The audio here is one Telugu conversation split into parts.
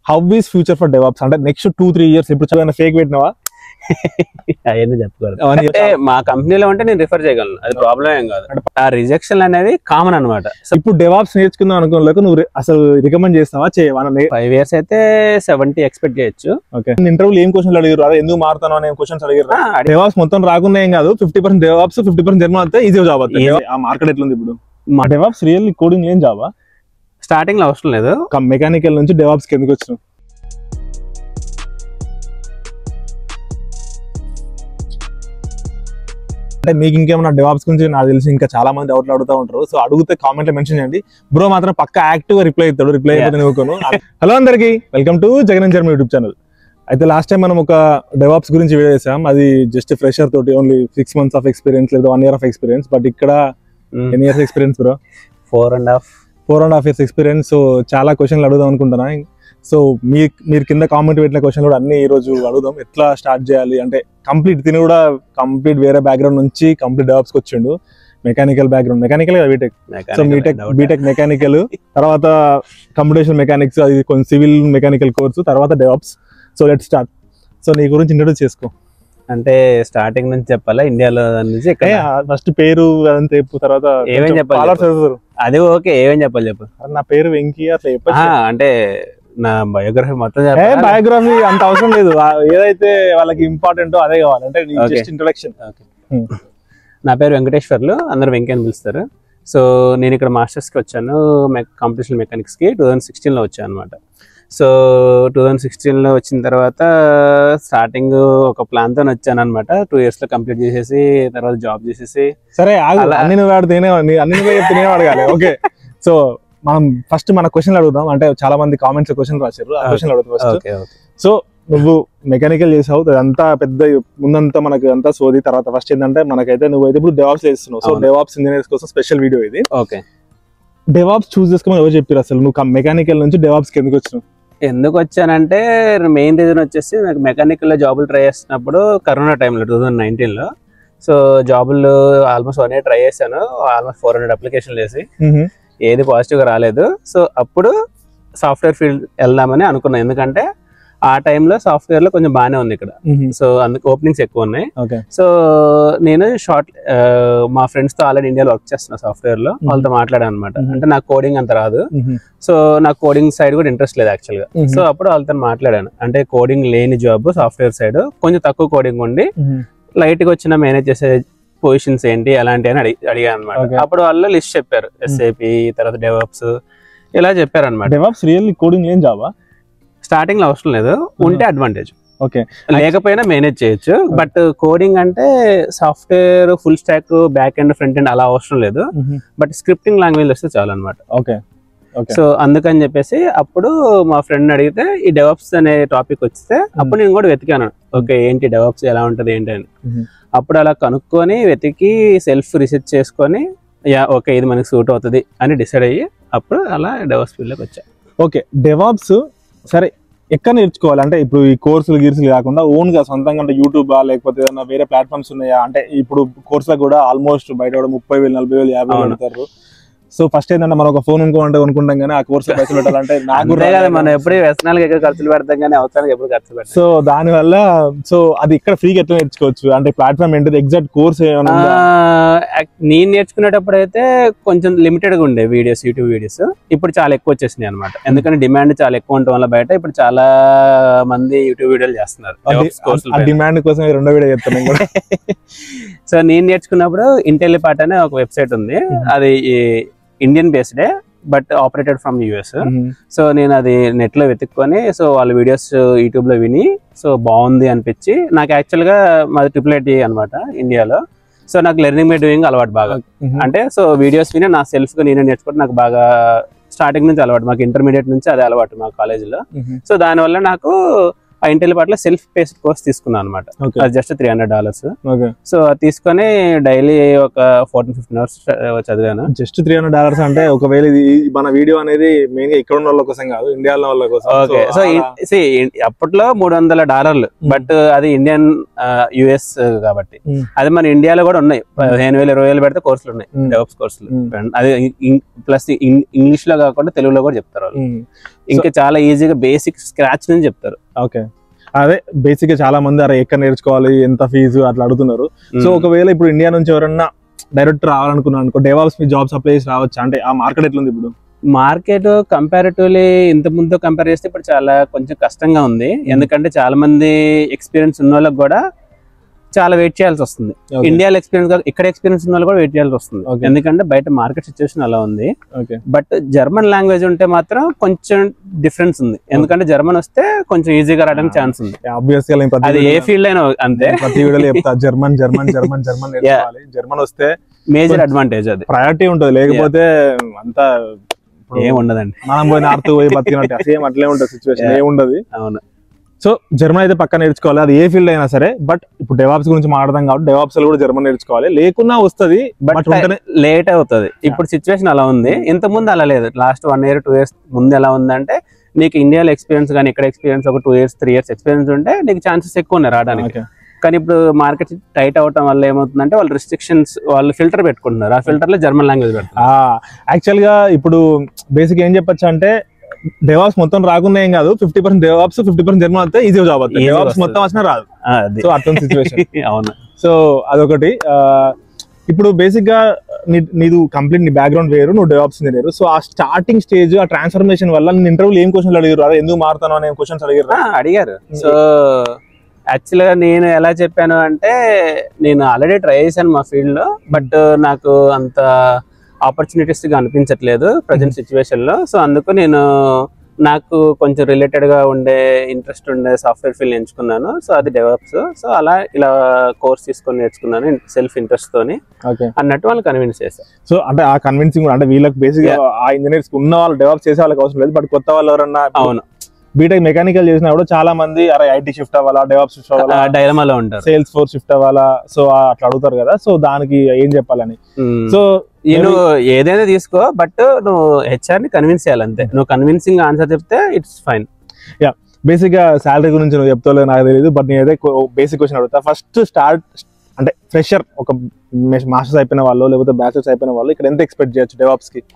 How is future for DevOps అంటే నెక్స్ట్ టూ త్రీ ఇయర్స్ ఇప్పుడు చాలా ఫేక్ పెట్టినావా అవన్నీ చెప్పకూడదు అవన్నీ అంటే మా కంపెనీలో ఉంటే నేను రిఫర్ చేయగలను అది ప్రాబ్లం ఏం కాదు ఆ రిజెక్షన్ అనేది కామన్ అనమాట సో ఇప్పుడు డెవాప్స్ నేర్చుకుందాం అనుకున్న నువ్వు re- అసలు రికమెండ్ చేస్తావా చేయవా ఫైవ్ ఇయర్స్ అయితే సెవెంటీ ఎక్స్పెక్ట్ చేయొచ్చు ఓకే ఇంటర్వ్యూలో ఏం క్వశ్చన్స్ అడిగారు అదే ఎందుకు మారుతాను అనే క్వశ్చన్స్ అడిగారు ఆ, అడి- డెవాప్స్ మొత్తం రాకుండా ఏం కాదు fifty percent DevOps fifty percent German అయితే ఈజీ జాబ్ అవుతుంది Easy. ఆ మార్కెట్ ఎట్లుంది ఇప్పుడు మా- డెవాప్స్ రియల్ కోడింగ్ ఏం జాబా స్టార్టింగ్ లో అవసరం లేదు మెకానికల్ నుంచి డెవాప్స్ కి ఎందుకు వచ్చినావు అంటే మీకు ఇంకేమైనా డెవాప్స్ గురించి నాకు తెలిసి ఇంకా చాలా మంది డౌట్లు అడుగుతూ ఉంటారు సో అడిగితే కామెంట్ లో మెన్షన్ చేయండి బ్రో మాత్రం పక్క యాక్టివ్ గా రిప్లై ఇస్తాడు రిప్లై అయిపోతే నువ్వుకోను హలో అందరికి వెల్కమ్ టు జగన్ జర్మ యూట్యూబ్ ఛానల్ అయితే లాస్ట్ టైం మనం ఒక డెవాప్స్ గురించి వీడియో చేసాం అది జస్ట్ ఫ్రెషర్ తోటి only six months of experience లేదా one year of experience but ఇక్కడ ఎన్ని years experience bro four and half four and half years experience so చాలా క్వశ్చన్లు అడుగుదాం అనుకుంటున్నా సో మీ మీరు కింద కామెంట్ పెట్టిన క్వశ్చన్ కూడా అన్ని ఈ రోజు అడుగుదాం ఎట్లా స్టార్ట్ చేయాలి అంటే కంప్లీట్ తిని కూడా కంప్లీట్ వేరే బ్యాక్గ్రౌండ్ నుంచి కంప్లీట్ డెవలప్స్కి వచ్చిండు mechanical background mechanical BTech so BTech BTech mechanical తర్వాత కంప్యూటేషన్ మెకానిక్స్ అది కొంచెం సివిల్ మెకానికల్ కోర్సు తర్వాత DevOps so let start so నీ గురించి ఇంట్రడ్యూస్ చేసుకో అంటే స్టార్టింగ్ నుంచి చెప్పాలా ఇండియాలో నుంచి ఇక్కడ ఫస్ట్ పేరు అదంతా చెప్పు తర్వాత ఏమేం కొంచెం చెప్పాలి followers చెప్పు. చదువుతారు. అది ఓకే ఏమేం చెప్పాలి చెప్పు అరే నా పేరు వెంకీ అట్లా ఆ, చెప్పచ్చు అంటే నా బయోగ్రఫీ మొత్తం ఏ చెప్పాలా? బయోగ్రఫీ అంత అవసరం లేదు ఆ ఏదైతే వాళ్ళకి ఇంపార్టెంట్ అదే కావాలి అంటే Okay. Just introduction Okay. నా పేరు వెంకటేశ్వర్లు అందరు వెంకీ అని పిలుస్తారు సో నేను ఇక్కడ మాస్టర్స్కి వచ్చాను కాంపిటీషన్ మెకానిక్స్కి టూ థౌజండ్ సిక్స్టీన్లో వచ్చాను అనమాట సో టూ థౌజండ్ సిక్స్టీన్లో వచ్చిన తర్వాత స్టార్టింగ్ ఒక ప్లాన్తో వచ్చాను అనమాట టూ ఇయర్స్లో కంప్లీట్ చేసేసి తర్వాత జాబ్ చేసేసి సరే ఆగు అలా- అన్ని నువ్వు వాడు తినే నీ- అన్ని నువ్వే చెప్తే నేను అడగాలి ఓకే సో మనం ఫస్ట్ మన క్వశ్చన్ అడుగుదాం అంటే చాలా మంది కామెంట్స్ క్వశ్చన్ రాశారు ఆ Okay. క్వశ్చన్ అడుగుతాం ఫస్ట్ ఓకే ఓకే సో నువ్వు మెకానికల్ చేసావు అంతా పెద్ద ముందంతా మనకు అంతా సోది తర్వాత ఫస్ట్ ఏంటంటే మనకైతే నువ్వైతే ఇప్పుడు డెవాప్స్ చేస్తున్నావు సో అవును. డెవాప్స్ ఇంజనీర్స్ కోసం స్పెషల్ వీడియో ఇది ఓకే డెవాప్స్ చూస్ చేసుకోమని ఎవరు చెప్పారు అసలు నువ్వు మెకానికల్ నుంచి డెవాప్స్ కి ఎందుకు వచ్చినావు ఎందుకు వచ్చానంటే మెయిన్ రీజన్ వచ్చేసి నాకు మెకానికల్ లో జాబులు ట్రై చేస్తున్నప్పుడు కరోనా టైంలో టూ థౌజండ్ నైన్టీన్లో సో జాబులు ఆల్మోస్ట్ వన్ ఇయర్ ట్రై చేశాను ఆల్మోస్ట్ ఫోర్ హండ్రెడ్ అప్లికేషన్లు వేసి ఏది పాజిటివ్గా రాలేదు సో అప్పుడు సాఫ్ట్వేర్ ఫీల్డ్ వెళ్దామని అనుకున్నాను ఎందుకంటే ఆ టైంలో సాఫ్ట్వేర్లో కొంచెం బాగానే ఉంది ఇక్కడ సో అందుకు ఓపెనింగ్స్ ఎక్కువ ఉన్నాయి ఓకే సో నేను షార్ట్ మా ఫ్రెండ్స్తో ఆల్రెడీ ఇండియాలో వర్క్ చేస్తున్నా సాఫ్ట్వేర్లో వాళ్ళతో మాట్లాడాను అనమాట Mhm. అంటే నాకు కోడింగ్ అంత రాదు సో నాకు కోడింగ్ సైడ్ కూడా ఇంట్రెస్ట్ లేదు యాక్చువల్గా సో అప్పుడు వాళ్ళతో మాట్లాడాను అంటే కోడింగ్ లేని జాబ్ సాఫ్ట్వేర్ సైడ్ కొంచెం తక్కువ కోడింగ్ ఉండి లైట్ గా వచ్చిన మేనేజ్ చేసే పొజిషన్స్ ఏంటి అలాంటి అని అడిగి అడిగాను అనమాట Okay. అప్పుడు వాళ్ళు లిస్ట్ చెప్పారు ఎస్ఏపి తర్వాత డెవలప్స్ ఇలా చెప్పారు అనమాట డెవాప్స్ రియల్లీ కోడింగ్ ఏం జాబా స్టార్టింగ్ లో అవసరం లేదు ఉంటే అడ్వాంటేజ్ ఓకే లేకపోయినా మేనేజ్ చేయొచ్చు బట్ కోడింగ్ అంటే software full stack back end front end అలా అవసరం లేదు బట్ స్క్రిప్టింగ్ లాంగ్వేజ్ వస్తే చాలు అనమాట ఓకే ఓకే సో అందుకని చెప్పేసి అప్పుడు మా ఫ్రెండ్ అడిగితే ఈ డెవలప్స్ అనే టాపిక్ వస్తే అప్పుడు నేను కూడా వెతికాను ఓకే ఏంటి డెవలప్స్ ఎలా ఉంటది ఏంటి అని అప్పుడు అలా కనుక్కొని వెతికి సెల్ఫ్ రీసెర్చ్ చేసుకొని యా ఓకే ఇది మనకి సూట్ అవుతుంది అని డిసైడ్ అయ్యి అప్పుడు అలా డెవలప్స్ ఫీల్డ్లోకి వచ్చా ఓకే డెవాప్స్ సరే ఎక్కడ నేర్చుకోవాలి అంటే ఇప్పుడు ఈ కోర్సులు గీర్సులు కాకుండా ఓన్ గా సొంతంగా అంటే యూట్యూబా లేకపోతే ఏదైనా వేరే ప్లాట్ఫామ్స్ ఉన్నాయా అంటే ఇప్పుడు కోర్సులకు కూడా ఆల్మోస్ట్ బయట కూడా ముప్పై వేలు నలభై వేలు యాభై వేలు అవును. పెడతారు సో ఫస్ట్ ఏంటంటే మనం ఒక ఫోన్ ఇంకోమంటే కొనుక్కుంటాం కానీ ఆ కోర్సు పైసలు పెట్టాలంటే నాకు అంతే కదా రాలేదు. మనం ఎప్పుడు వ్యసనాలకు ఎక్కడ ఖర్చులు పెడతాం కానీ అవసరానికి ఎప్పుడు ఖర్చు పెడతాం సో దాని వల్ల సో అది ఇక్కడ ఫ్రీగా ఎట్లా నేర్చుకోవచ్చు అంటే ప్లాట్ఫామ్ ఏంటిది ఎగ్జాక్ట్ కోర్స్ ఏమైనా ఉందా? ఆ, నేను నేర్చుకునేటప్పుడు అయితే కొంచెం లిమిటెడ్ గా ఉండే వీడియోస్ యూట్యూబ్ వీడియోస్ ఇప్పుడు చాలా ఎక్కువ వచ్చేసినాయి అనమాట ఎందుకంటే డిమాండ్ చాలా ఎక్కువ ఉండటం వల్ల బయట ఇప్పుడు చాలా మంది యూట్యూబ్ వీడియోలు చేస్తున్నారు ఆ డి- DevOps course ల ఆ పైన. డిమాండ్ కోసం ఈ రెండో వీడియో చెప్తాను కూడా సో నేను నేర్చుకున్నప్పుడు ఇంటెలిపాట్ అనే ఒక వెబ్సైట్ ఉంది అది ఇండియన్ బేస్డే but operated from US so నేను అది నెట్ లో వెతుక్కొని సో వాళ్ళ వీడియోస్ యూట్యూబ్ లో విని సో బాగుంది అనిపించి నాకు యాక్చువల్ గా మాది ట్రిపుల్ ఐటీ అనమాట ఇండియాలో సో నాకు లెర్నింగ్ బై డూయింగ్ అలవాటు బాగా అంటే సో వీడియోస్ విని నా సెల్ఫ్ గా నేనే నేర్చుకుంటే నాకు బాగా స్టార్టింగ్ నుంచి అలవాటు మాకు ఇంటర్మీడియట్ నుంచి అదే అలవాటు మా కాలేజీలో సో దానివల్ల నాకు ఆ ఇంటెలిపాట్లో సెల్ఫ్ పేస్డ్ కోర్స్ తీసుకున్నాను అనమాట ఓకే అది just three hundred dollars okay so అది తీసుకొని డైలీ ఒక ఫోర్టీన్ ఫిఫ్టీన్ అవర్స్ చదివాను జస్ట్ త్రీ హండ్రెడ్ డాలర్స్ అంటే ఒకవేళ ఇది మన వీడియో అనేది మెయిన్ గా ఇక్కడ ఉన్న వాళ్ళ కోసం కాదు ఇండియాలో వాళ్ళ కోసం ఓకే సో సి అప్పట్లో మూడు వందల డాలర్లు బట్ అది ఇండియన్ యుఎస్ కాబట్టి Hmm. అది మన ఇండియాలో కూడా ఉన్నాయి పదిహేను వేలు ఇరవై వేలు పెడితే కోర్సులు ఉన్నాయి Hmm. డెవలప్స్ కోర్సులు Hmm. అది ప్లస్ ఇంగ్లీష్ లో కాకుండా తెలుగులో కూడా చెప్తారు వాళ్ళు ఇంకా చాలా ఈజీగా బేసిక్ స్క్రాచ్ నుంచి చెప్తారు ఓకే అదే బేసిక్ గా చాలా మంది అరే ఎక్కడ నేర్చుకోవాలి ఎంత ఫీజు అట్లా అడుగుతున్నారు సో ఒకవేళ ఇప్పుడు ఇండియా నుంచి ఎవరన్నా డైరెక్ట్ రావాలనుకున్నాను అనుకో డెవాప్స్ మీ జాబ్స్ అప్లై చేసి రావచ్చా అంటే ఆ మార్కెట్ ఎట్లుంది ఇప్పుడు మార్కెట్ కంపారిటివ్లీ ఇంత ముందు కంపేర్ చేస్తే ఇప్పుడు చాలా కొంచెం కష్టంగా ఉంది ఎందుకంటే చాలా మంది ఎక్స్పీరియన్స్ ఉన్న వాళ్ళకి కూడా చాలా వెయిట్ చేయాల్సి వస్తుంది Okay. ఇండియాలో ఎక్స్పీరియన్స్ కాదు ఇక్కడ ఎక్స్పీరియన్స్ ఉన్న వాళ్ళు కూడా వెయిట్ చేయాల్సి వస్తుంది Okay. ఎందుకంటే బయట మార్కెట్ సిచ్యువేషన్ అలా ఉంది ఓకే బట్ జర్మన్ లాంగ్వేజ్ ఉంటే మాత్రం కొంచెం డిఫరెన్స్ ఉంది ఎందుకంటే జర్మన్ వస్తే కొంచెం ఈజీగా రావడానికి ఛాన్స్ ఉంది ఆబ్వియస్ గా నేను ప్రతి అది ఏ వీడియోలో- ఫీల్డ్ అయినా అంతే నేను ప్రతి వీడియోలో చెప్తా జర్మన్ జర్మన్ జర్మన్ జర్మన్ నేర్చుకోవాలి జర్మన్ వస్తే మేజర్ కొంచెం- అడ్వాంటేజ్ అది ప్రయారిటీ ఉంటుంది లేకపోతే అంతా ఇప్పుడు ఏం ఉండదండి మనం పోయి నార్త్ పోయి బతికినట్టు సేమ్ అట్లే ఉంటుంది సిచ్యువేషన్ Yeah. ఏముండదు అవును సో జర్మన్ అయితే పక్క నేర్చుకోవాలి అది ఏ ఫీల్డ్ అయినా సరే బట్ ఇప్పుడు డెవాప్స్ గురించి మాట్లాడదాం కాబట్టి డెవాప్స్ లో కూడా జర్మన్ నేర్చుకోవాలి లేకున్నా వస్తుంది బట్ బట్ ఉంటేనే లేట్ అవుతుంది ఇప్పుడు సిచ్యువేషన్ అలా ఉంది ఇంత ముందు అలా లేదు last one year two years ముందు ఎలా ఉందంటే నీకు ఇండియాలో ఎక్స్పీరియన్స్ కానీ ఇక్కడ ఎక్స్పీరియన్స్ ఒక two years three years experience ఉంటే నీకు ఛాన్సెస్ ఎక్కువ ఉన్నాయి రావడానికి Okay. కానీ ఇప్పుడు మార్కెట్ టైట్ అవటం వల్ల ఏమవుతుందంటే వాళ్ళు రిస్ట్రిక్షన్స్ వాళ్ళు ఫిల్టర్ పెట్టుకుంటున్నారు ఆ ఫిల్టర్ లో జర్మన్ లాంగ్వేజ్ పెడతారు యాక్చువల్ గా ఇప్పుడు బేసిక్ ఏం చెప్పొచ్చు అంటే డెవాప్స్ మొత్తం రాకుండా ఏం కాదు fifty percent DevOps fifty percent German వస్తే ఈజీ జాబ్ అవుతుంది Easy డెవాప్స్ వస్తది. మొత్తం వచ్చినా రాదు అది సో అర్థం సిచ్యువేషన్ అవును సో అదొకటి ఆ, ఇప్పుడు బేసిక్ గా నీ- నీదు కంప్లీట్ నీ బ్యాక్గ్రౌండ్ వేరు నువ్వు డెవాప్స్ ఇంజనీర్ సో ఆ స్టార్టింగ్ స్టేజ్ ఆ ట్రాన్స్ఫర్మేషన్ వల్ల నేను ఇంటర్వ్యూలో ఏం క్వశ్చన్స్ అడిగారు అదే ఎందుకు మారుతాను అనే క్వశ్చన్స్ అడిగారు ఆ, అడిగారు సో యాక్చువల్గా నేను ఎలా చెప్పాను అంటే నేను ఆల్రెడీ ట్రై చేశాను మా ఫీల్డ్ లో బట్ నాకు అంత ఆపర్చునిటీస్ గా అనిపించట్లేదు ప్రజెంట్ సిచ్యువేషన్ లో సో అందుకు నేను నాకు కొంచెం రిలేటెడ్ గా ఉండే ఇంట్రెస్ట్ ఉండే సాఫ్ట్వేర్ ఫీల్డ్ ఎంచుకున్నాను సో అది డెవలప్స్ సో అలా ఇలా కోర్స్ తీసుకొని నేర్చుకున్నాను సెల్ఫ్ ఇంట్రెస్ట్ తోని ఓకే అన్నట్టు వాళ్ళు కన్విన్స్ చేశారు సో అంటే ఆ కన్విన్సింగ్ అంటే వీళ్ళకి బేసిక్ ఆ ఇంజనీర్స్ ఉన్న వాళ్ళు డెవలప్ చేసే వాళ్ళకి అవసరం లేదు బట్ కొత్త వాళ్ళు ఎవరన్నా అవును బీటెక్ మెకానికల్ చేసినా కూడా చాలా మంది అరే ఐటీ షిఫ్ట్ అవ్వాలా డెవలప్ షిఫ్ట్ అవ్వాలా డైలమాలో ఉంటారు సేల్స్ ఫోర్స్ షిఫ్ట్ అవ్వాలా సో అట్లా అడుగుతారు కదా సో దానికి ఏం చెప్పాలని మ్మ్. సో ఈ నువ్వు ఏదైనా తీసుకో బట్ నువ్వు హెచ్ఆర్ ని కన్విన్స్ చేయాలి అంతే నువ్వు కన్విన్సింగ్ ఆన్సర్ చెప్తే ఇట్స్ ఫైన్ బేసిక్ గా శాలరీ గురించి నువ్వు చెప్తావు నాకు తెలియదు బట్ నేనైతే బేసిక్ క్వశ్చన్ అడుగుతా ఫస్ట్ స్టార్ట్ అంటే ఫ్రెషర్ ఒక మాస్టర్స్ అయిపోయిన వాళ్ళు లేకపోతే బ్యాచలర్స్ అయిపోయిన వాళ్ళు ఇక్కడ ఎంత ఎక్స్పెక్ట్ చేయొచ్చు డెవాప్స్ కి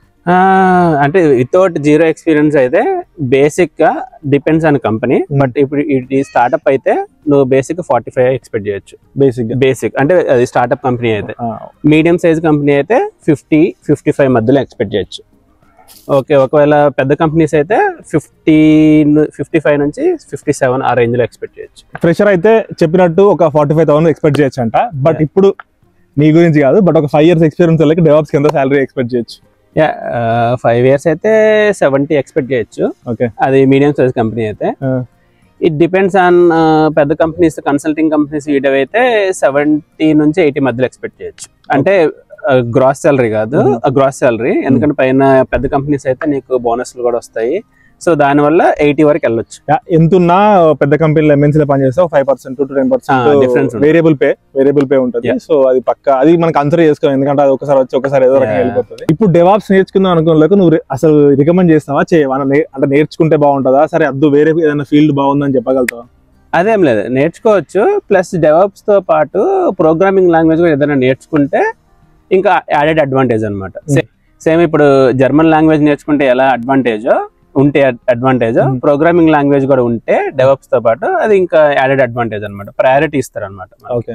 అంటే వితౌట్ జీరో ఎక్స్పీరియన్స్ అయితే బేసిక్ గా డిపెండ్స్ ఆన్ కంపెనీ బట్ ఇప్పుడు ఈ స్టార్ట్అప్ అయితే నువ్వు బేసిక్ ఫార్టీ ఫైవ్ ఎక్స్పెక్ట్ చేయొచ్చు బేసిక్ గా బేసిక్ అంటే అది స్టార్ట్అప్ కంపెనీ అయితే మీడియం సైజ్ కంపెనీ అయితే ఫిఫ్టీ ఫిఫ్టీ ఫైవ్ మధ్యలో ఎక్స్పెక్ట్ చేయొచ్చు ఓకే ఒకవేళ పెద్ద కంపెనీస్ అయితే ఫిఫ్టీ ఫిఫ్టీ ఫైవ్ నుంచి ఫిఫ్టీ సెవెన్ ఆ రేంజ్ లో ఎక్స్పెక్ట్ చేయొచ్చు ఫ్రెషర్ అయితే చెప్పినట్టు ఒక ఫార్టీ ఫైవ్ థౌసండ్ ఎక్స్పెక్ట్ చేయొచ్చు అంట బట్ Yeah. ఇప్పుడు నీ గురించి కాదు బట్ ఒక ఫైవ్ ఇయర్స్ ఎక్స్పీరియన్స్ వాళ్ళకి డెవాప్స్ కింద శాలరీ ఎక్స్పెక్ట్ చేయొచ్చు యా ఫైవ్ ఇయర్స్ అయితే సెవెంటీ ఎక్స్పెక్ట్ చేయొచ్చు ఓకే అది మీడియం సైజ్ కంపెనీ అయితే Uh. ఇట్ డిపెండ్స్ ఆన్ పెద్ద కంపెనీస్ కన్సల్టింగ్ కంపెనీస్ వీటైతే సెవెంటీ నుంచి ఎయిటీ మధ్యలో ఎక్స్పెక్ట్ చేయొచ్చు అంటే గ్రాస్ సాలరీ కాదు Mhm. గ్రాస్ సాలరీ ఎందుకంటే పైన పెద్ద కంపెనీస్ అయితే నీకు బోనస్లు కూడా వస్తాయి సో దానివల్ల ఎయిటీ వరకు వెళ్ళొచ్చు ఎంతున్నా పెద్ద కంపెనీలో ఎంఎన్సీలో పనిచేస్తే ఒక five percent to ten Ah, difference percent ఉంటుంది. వేరియబుల్ పే వేరియబుల్ పే ఉంటుంది Yeah. సో అది పక్క అది మనం కన్సిడర్ చేసుకోవాలి ఎందుకంటే అది ఒకసారి వచ్చి ఒకసారి ఏదో రకంగా Yeah. వెళ్ళిపోతుంది ఇప్పుడు డెవాప్స్ నేర్చుకుందాం అనుకున్నలకు నువ్వు re- అసలు రికమెండ్ చేస్తావా చేయవా నే- అంటే నేర్చుకుంటే బాగుంటుందా సరే అద్దు వేరే ఏదైనా ఫీల్డ్ బాగుందని చెప్పగలుగుతావా అదేం లేదు నేర్చుకోవచ్చు ప్లస్ డెవలప్స్ తో పాటు ప్రోగ్రామింగ్ లాంగ్వేజ్ కూడా ఏదైనా నేర్చుకుంటే ఇంకా యాడెడ్ అడ్వాంటేజ్ అనమాట సేమ్ ఇప్పుడు జర్మన్ లాంగ్వేజ్ నేర్చుకుంటే ఎలా అడ్వాంటేజ్ ఉంటే అడ్వాంటేజ్ Hmm. ప్రోగ్రామింగ్ లాంగ్వేజ్ కూడా ఉంటే డెవలప్స్ తో పాటు అది ఇంకా యాడెడ్ అడ్వాంటేజ్ అనమాట ప్రయారిటీ ఇస్తారు అనమాట ఓకే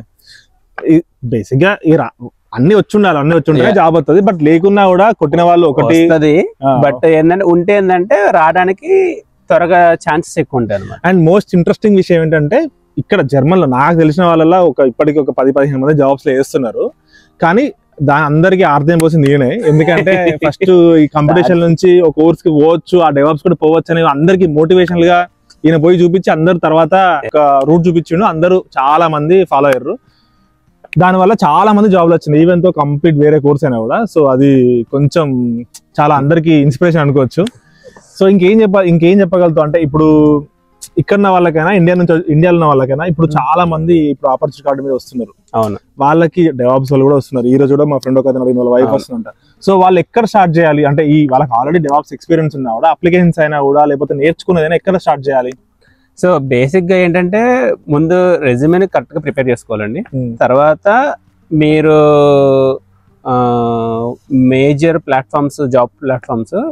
బేసిక్ గా ఈ రా- అన్ని వచ్చి ఉండాలి అన్ని వచ్చి ఉంటే Yeah. జాబ్ వస్తుంది బట్ లేకున్నా కూడా కొట్టిన వాళ్ళు ఒకటి వస్తుంది ఆ, బట్ ఏంటంటే ఉంటే ఏంటంటే రావడానికి త్వరగా ఛాన్సెస్ ఎక్కువ ఉంటాయి అనమాట అండ్ మోస్ట్ ఇంట్రెస్టింగ్ విషయం ఏంటంటే ఇక్కడ జర్మన్ లో నాకు తెలిసిన వాళ్ళ ఒక ఇప్పటికి ఒక పది పదిహేను మంది జాబ్స్ లో వేస్తున్నారు కానీ దాని అందరికి అర్థం పోసింది నేనే ఎందుకంటే ఫస్ట్ ఈ కాంపిటీషన్ నుంచి ఒక కోర్స్ కి పోవచ్చు ఆ డెవలప్స్ కూడా పోవచ్చు అని అందరికి మోటివేషనల్ గా ఈయన పోయి చూపించి అందరు తర్వాత ఒక రూట్ చూపించిండు అందరూ చాలా మంది ఫాలో అయ్యారు దానివల్ల చాలా మంది జాబ్లు వచ్చినాయి ఈవెన్ తో కంప్లీట్ వేరే కోర్స్ అయినా కూడా సో అది కొంచెం చాలా అందరికి ఇన్స్పిరేషన్ అనుకోవచ్చు సో ఇంకేం చెప్ప ఇంకేం చెప్పగలుగుతాం అంటే ఇప్పుడు ఇక్కడ ఉన్న వాళ్ళకైనా ఇండియా నుంచి ఇండియాలో ఉన్న వాళ్ళకైనా ఇప్పుడు చాలా మంది ఇప్పుడు ఆపర్చునిటీ కార్డు మీద వస్తున్నారు అవును వాళ్ళకి డెవాప్స్ వాళ్ళు కూడా వస్తున్నారు ఈ రోజు కూడా మా ఫ్రెండ్ ఒక అతను అడిగిన వాళ్ళ వైఫ్ అవును. వస్తుందంట సో వాళ్ళు ఎక్కడ స్టార్ట్ చేయాలి అంటే ఈ వాళ్ళకి ఆల్రెడీ డెవాప్స్ ఎక్స్పీరియన్స్ ఉన్నా కూడా అప్లికేషన్స్ అయినా కూడా లేకపోతే నేర్చుకునేదైనా ఎక్కడ స్టార్ట్ చేయాలి సో బేసిక్ గా ఏంటంటే ముందు రెజ్యూమేని కరెక్ట్ గా ప్రిపేర్ చేసుకోవాలండి తర్వాత మీరు major platforms job platforms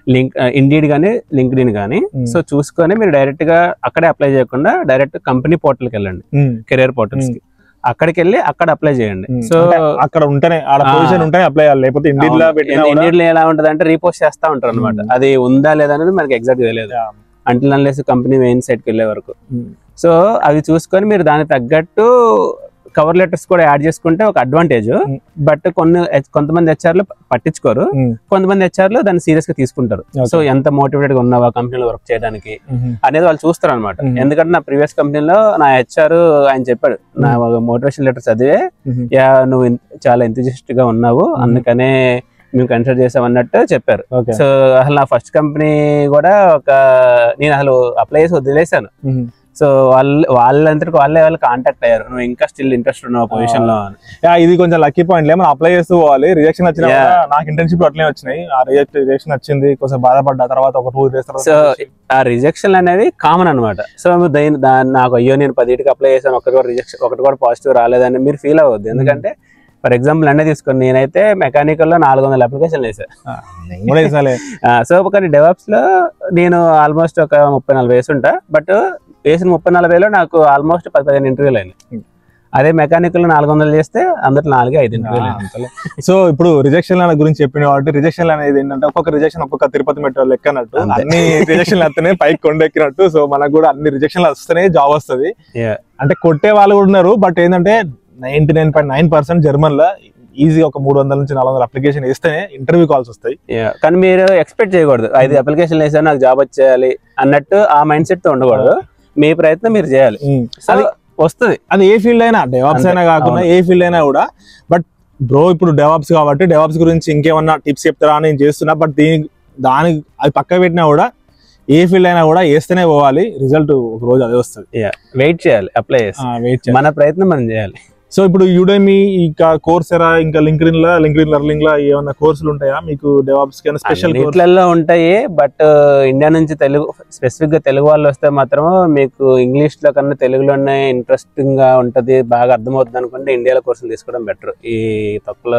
link Indeed కానీ లింక్డ్ ఇన్ కానీ Hmm. సో చూసుకొని మీరు డైరెక్ట్ గా అక్కడే అప్లై చేయకుండా డైరెక్ట్ కంపెనీ పోర్టల్కి వెళ్ళండి ఉమ్, కెరియర్ పోర్టల్స్ కి అక్కడికి వెళ్ళి అక్కడ అప్లై చేయండి ఉమ్. సో అంటే అక్కడ ఉంటేనే ఆడ ఆ. పొజిషన్ ఉంటేనే అప్లై చేయాలి లేకపోతే ఇండియన్ లా పెట్టినా కూడా- ఇండియన్ ఎలా ఉంటది అంటే రీపోస్ట్ చేస్తా ఉంటారు అనమాట Hmm. అది ఉందా లేదా అనేది మనకి ఎగ్జాక్ట్ తెలియదు Yeah. Until unless company main సైట్కి వెళ్ళే వరకు ఉమ్, సో అవి చూసుకొని మీరు దానికి తగ్గట్టు కవర్ లెటర్స్ కూడా యాడ్ చేసుకుంటే ఒక అడ్వాంటేజ్ Hmm. బట్ కొన్ని కొంతమంది హెచ్ఆర్లు పట్టించుకోరు ఉమ్, కొంతమంది హెచ్ఆర్లు దాన్ని సీరియస్ గా తీసుకుంటారు Okay. సో ఎంత మోటివేటెడ్ గా ఉన్నావా కంపెనీలో వర్క్ చేయడానికి ఉమ్, అనేది వాళ్ళు చూస్తారు అనమాట Mhm. ఎందుకంటే నా ప్రీవియస్ కంపెనీలో నా హెచ్ఆర్ ఆయన చెప్పాడు నా మోటివేషన్ లెటర్ చదివే ఉమ్, యా నువ్వు ఇన్- చాలా ఎంతజిస్ట్ గా ఉన్నావు అందుకనే మేము కన్సిడర్ చేసాం అన్నట్టు చెప్పారు ఓకే సో అసలు నా ఫస్ట్ కంపెనీ కూడా ఒక నేను అసలు అప్లై చేసి వదిలేశాను ఉమ్. సో వాళ్ళు వాళ్ళంతటికి వాళ్ళే వాళ్ళు కాంటాక్ట్ అయ్యారు నువ్వు ఇంకా స్టిల్ ఇంట్రెస్ట్ ఉన్నావు పొజిషన్ లో అని. యా, ఇది కొంచెం లక్కీ పాయింట్ మనం అప్లై చేస్తూ పోవాలి రిజెక్షన్ వచ్చినా Yeah. కూడా నాకు ఇంటర్న్షిప్ అట్లనే వచ్చినాయి ఆ రిజెక్ట్ రిజెక్షన్ వచ్చింది కొంచెం బాధపడ్డా తర్వాత ఒక టూ డేస్ సో ఆ రిజెక్షన్ అనేది కామన్ అనమాట సో దీని దాన్ని నాకు అయ్యో నేను పదిటికి అప్లై చేశాను ఒకటి కూడా రిజెక్షన్ ఒకటి కూడా పాజిటివ్ రాలేదని మీరు ఫీల్ అవ్వద్దు ఎందుకంటే ఫర్ ఎగ్జాంపుల్ అన్నీ తీసుకొని నేనైతే మెకానికల్ లో నాలుగు వందల అప్లికేషన్ వేసాను కూడా వేసాలే సో కానీ డెవలప్స్ లో నేను ఆల్మోస్ట్ ఒక ముప్పై నలభై వేసి ఉంటా బట్ వేసిన ముప్పై నలభైలో నాకు ఆల్మోస్ట్ పది పదిహేను ఇంటర్వ్యూలు అయినాయి Hmm. అదే మెకానికల్ నాలుగు వందలు చేస్తే అందులో నాలుగే ఐదు ఇంటర్వ్యూలు అయినాయి అంతలే. సో ఇప్పుడు రిజెక్షన్ గురించి చెప్పిన కాబట్టి రిజెక్షన్ అనేది ఏంటంటే ఒక్కొక్క రిజెక్షన్ ఒక్కొక్క తిరుపతి మెట్రో లెక్కనట్టు అంతే. అన్ని రిజెక్షన్ వస్తేనే పైకి కొండెక్కినట్టు సో మనకు కూడా అన్ని రిజెక్షన్ వస్తేనే జాబ్ వస్తది Yeah. అంటే కొట్టే వాళ్ళు కూడా ఉన్నారు బట్ ఏంటంటే ninety nine point nine percent German లో ఈజీగా ఒక మూడు వందల నుంచి నాలుగు వందల అప్లికేషన్ వేస్తేనే ఇంటర్వ్యూ కాల్స్ వస్తాయి Yeah. కానీ మీరు ఎక్స్పెక్ట్ చేయకూడదు ఐదు అప్లికేషన్లు వేసాను నాకు జాబ్ వచ్చేయాలి అన్నట్టు ఆ మైండ్ సెట్ తో ఉండకూడదు మీ ప్రయత్నం మీరు చేయాలి సో అది వస్తుంది అది ఏ ఫీల్డ్ అయినా డెవాప్స్ అంతే. అయినా కాకుండా ఏ ఫీల్డ్ అయినా కూడా బట్ బ్రో ఇప్పుడు డెవాప్స్ కాబట్టి డెవాప్స్ గురించి ఇంకేమన్నా టిప్స్ చెప్తారా అని నేను చేస్తున్నా బట్ దీని దానికి అది పక్క పెట్టినా కూడా ఏ ఫీల్డ్ అయినా కూడా వేస్తేనే పోవాలి రిజల్ట్ ఒక రోజు అదే వస్తుంది వెయిట్ చేయాలి అప్లై చేసి వెయిట్ మన ప్రయత్నం మనం చేయాలి సో ఇప్పుడు యూడెమీ ఇంకా కోర్స్ ఎరా ఇంకా లింక్డ్ఇన్ లా లింక్డ్ఇన్ లెర్నింగ్ లా ఏమన్నా కోర్సులు ఉంటాయా మీకు డెవాప్స్ కి స్పెషల్ కోర్స్ అన్నిట్లలో ఉంటాయి బట్ ఇండియా నుంచి తెలుగు స్పెసిఫిక్ గా తెలుగు వాళ్ళు వస్తే మాత్రం మీకు ఇంగ్లీష్ లో కన్నా తెలుగులోనే ఇంట్రెస్టింగ్ గా ఉంటది బాగా అర్థమవుతుంది అనుకుంటే ఇండియాలో కోర్సులు తీసుకోవడం బెటర్ ఈ తక్కువ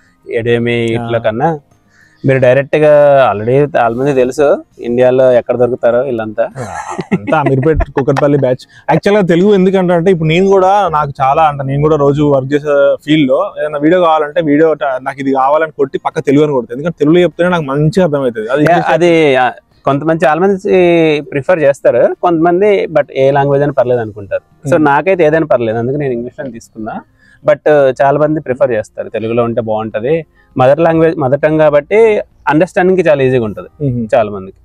ఎడేమి ఇట్ల కన్నా మీరు డైరెక్ట్ గా ఆల్రెడీ చాలా మంది తెలుసు ఇండియాలో ఎక్కడ దొరుకుతారో వీళ్ళంతా అంతా అమీర్పేట్ కుక్కట్పల్లి బ్యాచ్ యాక్చువల్ గా తెలుగు ఎందుకంటే అంటే ఇప్పుడు నేను కూడా నాకు చాలా అంటే నేను కూడా రోజు వర్క్ చేసే ఫీల్డ్ లో ఏదైనా వీడియో కావాలంటే వీడియో నాకు ఇది కావాలని కొట్టి పక్క తెలుగు అని కొడుతుంది ఎందుకంటే తెలుగులో చెప్తేనే నాకు మంచిగా అర్థమవుతుంది అది Yeah, అది ఆ, కొంతమంది చాలా మంది ప్రిఫర్ చేస్తారు కొంతమంది బట్ ఏ లాంగ్వేజ్ అని పర్లేదు అనుకుంటారు సో Hmm. నాకైతే ఏదైనా పర్లేదు అందుకే నేను ఇంగ్లీష్ లో తీసుకున్నా బట్ చాలా మంది ప్రిఫర్ చేస్తారు తెలుగులో ఉంటే బాగుంటది మదర్ లాంగ్వేజ్ మదర్ టంగ్ కాబట్టి అండర్స్టాండింగ్ కి చాలా ఈజీగా ఉంటది మ్మ్. చాలా మందికి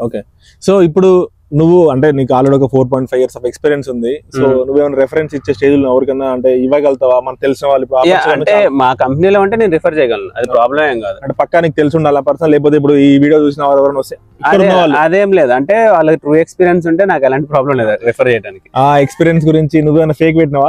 సో ఇప్పుడు నువ్వు అంటే నీకు ఆల్రెడీ ఒక four point five years of experience ఉంది సో Mm. నువ్వేమైనా రెఫరెన్స్ ఇచ్చే స్టేజ్ ఎవరికైనా అంటే ఇవ్వగలుగుతావా మనకు తెలిసిన వాళ్ళు ఇప్పుడు Yeah, opportunity అంటే చాలా- మా కంపెనీలో ఉంటే నేను రిఫర్ చేయగలను అది ప్రాబ్లం ఏం కాదు అంటే పక్కా నీకు తెలిసి ఉండాలి పర్సన్ లేకపోతే ఇప్పుడు ఈ వీడియో చూసిన వారు ఎవరైనా వస్తే ఇక్కడ అదే ఉన్న వాళ్ళు అదేం లేదు అంటే వాళ్ళకి ట్రూ ఎక్స్పీరియన్స్ ఉంటే నాకు ఎలాంటి ప్రాబ్లం లేదు రిఫర్ చేయడానికి ఆ ఎక్స్పీరియన్స్ గురించి నువ్వేమైనా ఫేక్ పెట్టినావా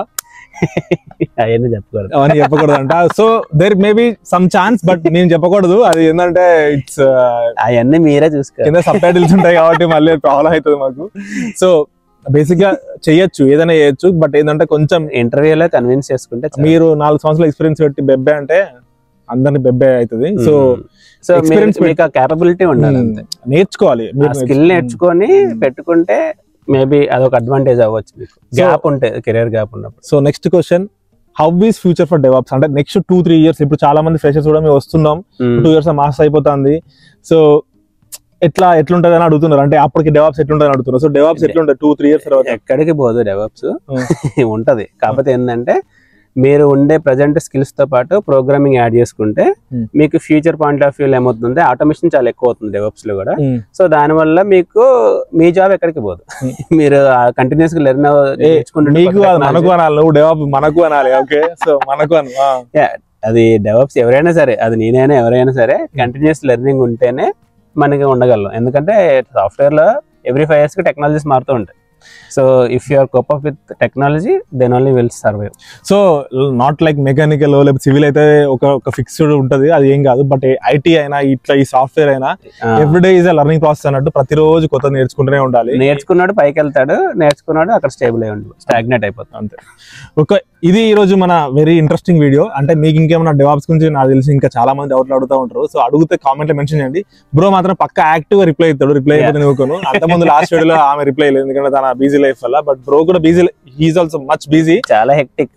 అవన్నీ చెప్పకూడదు అవన్నీ చెప్పకూడదు అంట so there maybe some chance but నేను చెప్పకూడదు అది ఏంటంటే ఇట్స్ అవన్నీ మీరే చూసుకోవాలి కింద సబ్ టైటిల్స్ ఉంటాయి కాబట్టి మళ్ళీ ప్రాబ్లం అవుతుంది మాకు సో బేసిక్ గా చెయ్యొచ్చు ఏదైనా చేయొచ్చు బట్ ఏంటంటే కొంచెం ఇంటర్వ్యూలో కన్విన్స్ చేసుకుంటే చాలు. మీరు నాలుగు సంవత్సరాల ఎక్స్పీరియన్స్ పెట్టి బెబ్బే అంటే అందరిని బెబ్బే అవుతుంది సో సో experience మీకు ఆ కేపబిలిటీ ఉండాలి అంతే నేర్చుకోవాలి ఆ స్కిల్ నేర్చుకొని పెట్టుకుంటే మేబీ అదొక అడ్వాంటేజ్ అవ్వచ్చు మీకు గ్యాప్ ఉంటే కెరియర్ గ్యాప్ ఉన్నప్పుడు so next question how is future for DevOps అంటే నెక్స్ట్ టూ త్రీ ఇయర్స్ ఇప్పుడు చాలా మంది ఫ్రెషర్స్ కూడా మేము వస్తున్నాం టూ ఇయర్స్ మాస్ అయిపోతుంది సో ఎట్లా ఎట్లుంటది అని అడుగుతున్నారు అంటే అప్పటికి డెవాప్స్ ఎట్లుంటది అని అడుగుతున్నారు సో డెవాప్స్ ఎట్లుంటది టూ త్రీ ఇయర్స్ తర్వాత ఎక్కడికి పోదు డెవలప్స్ Hmm. ఉంటది కాకపోతే ఏంటంటే మీరు ఉండే ప్రజెంట్ స్కిల్స్ తో పాటు ప్రోగ్రామింగ్ యాడ్ చేసుకుంటే Hmm. మీకు ఫ్యూచర్ పాయింట్ ఆఫ్ వ్యూ ఏమవుతుంది ఆటోమేషన్ చాలా ఎక్కువ అవుతుంది డెవలప్స్ లో కూడా సో దానివల్ల మీకు మీ జాబ్ ఎక్కడికి పోదు Hmm. మీరు కంటిన్యూస్ గా లెర్న్ మీకు కాదు మనకు అనాలి నువ్వు డెవాప్ మనకు అనాలి ఓకే సో మనకు అను ఆ. అది డెవలప్స్ ఎవరైనా సరే అది నేనైనా ఎవరైనా సరే కంటిన్యూస్ లెర్నింగ్ ఉంటేనే మనకి ఉండగలం ఎందుకంటే సాఫ్ట్వేర్ లో ఎవ్రీ ఫైవ్ ఇయర్స్ కి టెక్నాలజీస్ మారుతూ ఉంటాయి so if you are cope up with technology then only will survive so not like mechanical లేకపోతే సివిల్ అయితే ఒక ఒక ఫిక్స్డ్ ఉంటది అది ఏం కాదు బట్ ఐటీ అయినా ఇట్లా ఈ సాఫ్ట్వేర్ అయినా ఎవ్రీడే ఈజ్ లర్నింగ్ ప్రాసెస్ అన్నట్టు ప్రతిరోజు కొత్త నేర్చుకుంటూనే ఉండాలి నేర్చుకున్నాడు పైకి వెళ్తాడు నేర్చుకున్నాడు అక్కడ స్టేబుల్ అయి ఉండు స్టాగ్నేట్ అయిపోతాం అంతే ఒక ఇది ఈ రోజు మన వెరీ ఇంట్రెస్టింగ్ వీడియో అంటే మీకు ఇంకేమైనా డెవాప్స్ గురించి నాకు తెలిసి ఇంకా చాలా మంది డౌట్లు అడుగుతూ ఉంటారు సో అడిగితే కామెంట్ లో మెన్షన్ చేయండి బ్రో మాత్రం పక్క యాక్టివ్ గా రిప్లై ఇస్తాడు రిప్లై అయిపోతే నువ్వుకోను అంత ముందు లాస్ట్ వీడియోలో ఆమె రిప్లై లేదు ఎందుకంటే తన బిజీ లైఫ్ వల్ల బట్ బ్రో కూడా busy he is also much busy చాలా హెక్టిక్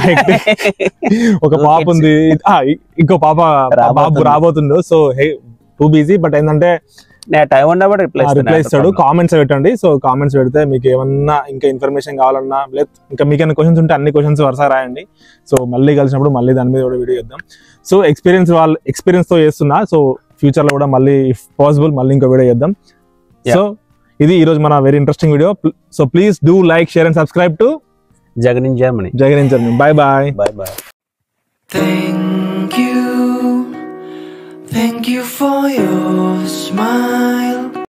ఒక పాప ఉంది ఆ, ఇ- ఇంకో పాప బాబు రాబోతుంది. రాబోతుండు so he too busy but ఏంటంటే నేను టైం ఉన్నప్పుడు రిప్లై రిప్లై ఇస్తాడు కామెంట్స్ పెట్టండి సో కామెంట్స్ పెడితే మీకు ఏమన్నా ఇంకా ఇన్ఫర్మేషన్ కావాలన్నా లేదు ఇంకా మీకు ఏమైనా క్వశ్చన్స్ ఉంటే అన్ని క్వశ్చన్స్ వరుస రాయండి సో మళ్ళీ కలిసినప్పుడు మళ్ళీ దాని మీద కూడా వీడియో చేద్దాం సో ఎక్స్పీరియన్స్ వాళ్ళు ఎక్స్పీరియన్స్ తో చేస్తున్నా సో ఫ్యూచర్ లో కూడా మళ్ళీ ఇఫ్ పాసిబుల్ మళ్ళీ ఇంకో వీడియో చేద్దాం Yeah. సో ఇది ఈ రోజు మన very interesting video so please do like share and subscribe to Jagan in Germany Jagan bye bye bye bye Thank you, thank you for your smile.